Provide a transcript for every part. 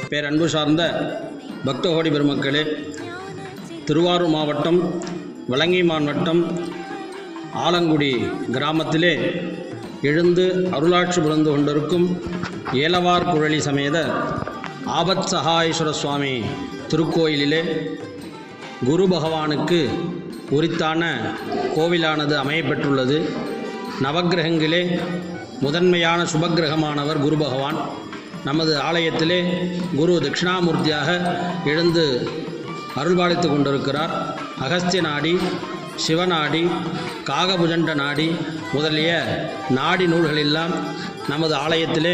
பேரன்பு சார்ந்த பக்தகோடி பெருமக்களே திருவாரூர் மாவட்டம் வலங்கைமான் வட்டம் ஆலங்குடி கிராமத்திலே எழுந்து அருளாட்சி புரிந்து கொண்டிருக்கும் ஏலவார் குழலி சமேத ஆபத் சகாயேஸ்வர சுவாமி திருக்கோயிலிலே குரு பகவானுக்கு உரித்தான கோவிலானது அமையப்பெற்றுள்ளது நவக்கிரகங்களே முதன்மையான சுபக்கிரகமானவர் குரு பகவான் நமது ஆலயத்திலே குரு தட்சிணாமூர்த்தியாக எழுந்து அருள்பாலித்து கொண்டிருக்கிறார் அகஸ்திய நாடி சிவநாடி காகபுஜண்ட நாடி முதலிய நாடி நூல்களெல்லாம் நமது ஆலயத்திலே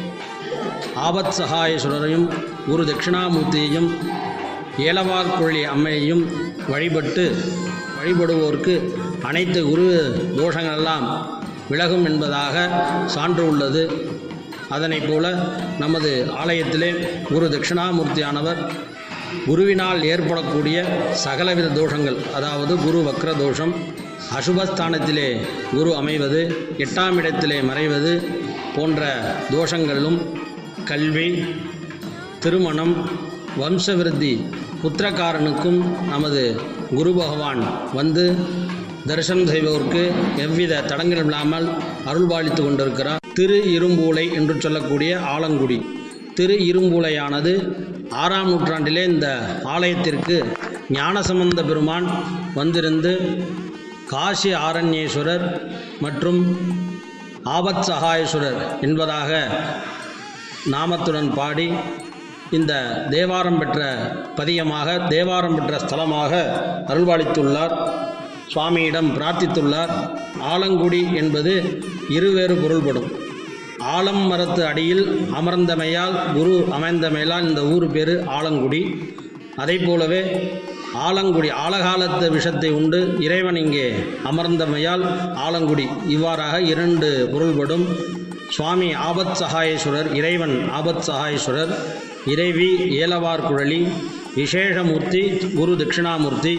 ஆபத் சகாயேஸ்வரரையும் குரு தட்சிணாமூர்த்தியையும் ஏலவார் குழலி அம்மையையும் வழிபட்டு வழிபடுவோருக்கு அனைத்து குரு தோஷங்களெல்லாம் விலகும் என்பதாக சான்று உள்ளது அதனைப் போல நமது ஆலயத்திலே குரு தட்சிணாமூர்த்தியானவர் குருவினால் ஏற்படக்கூடிய சகலவித தோஷங்கள் அதாவது குரு வக்ர தோஷம் அசுபஸ்தானத்திலே குரு அமைவது எட்டாம் இடத்திலே மறைவது போன்ற தோஷங்களும் கல்வி திருமணம் வம்சவிருத்தி புத்திரக்காரனுக்கும் நமது குரு பகவான் வந்து தரிசனம் செய்வோருக்கு எவ்வித தடங்கள் இல்லாமல் அருள்பாலித்து கொண்டிருக்கிறார் திரு இரும்பூலை என்று சொல்லக்கூடிய ஆலங்குடி திரு இரும்பூலையானது ஆறாம் நூற்றாண்டிலே இந்த ஆலயத்திற்கு ஞானசம்பந்த பெருமான் வந்திருந்து காசி ஆரண்யேஸ்வரர் மற்றும் ஆபத் சகாயேஸ்வரர் என்பதாக நாமத்துடன் பாடி இந்த தேவாரம் பெற்ற பதியமாக தேவாரம் பெற்ற ஸ்தலமாக அருள்பாலித்துள்ளார் சுவாமியிடம் பிரார்த்தித்துள்ளார் ஆலங்குடி என்பது இருவேறு பொருள்படும் ஆலம் மரத்து அடியில் அமர்ந்தமையால் குரு அமைந்தமையால் இந்த ஊர் பேர் ஆலங்குடி அதை போலவே ஆலங்குடி ஆலகாலத்து விஷத்தை உண்டு இறைவன் இங்கே அமர்ந்தமையால் ஆலங்குடி இவ்வாறாக இரண்டு பொருள்படும் சுவாமி ஆபத் சகாயேஸ்வரர் இறைவன் ஆபத் சகாயேஸ்வரர் இறைவி ஏலவார் குழலி விசேஷமூர்த்தி குரு தட்சிணாமூர்த்தி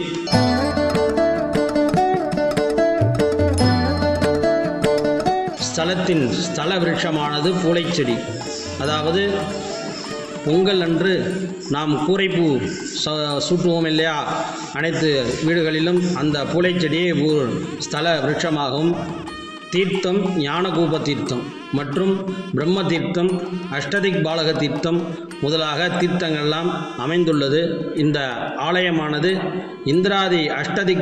ஸ்தலத்தின் ஸ்தல விருட்சமானது பூளைச்செடி அதாவது பொங்கல் அன்று நாம் கூரைப்பூ ச சூட்டுவோம் இல்லையா அனைத்து வீடுகளிலும் அந்த பூளைச்செடியே ஒரு ஸ்தல விருட்சமாகும் தீர்த்தம் ஞானகூப தீர்த்தம் மற்றும் பிரம்ம தீர்த்தம் அஷ்டதிக் பாலக தீர்த்தம் முதலாக தீர்த்தங்கள்லாம் அமைந்துள்ளது இந்த ஆலயமானது இந்திராதி அஷ்டதிக்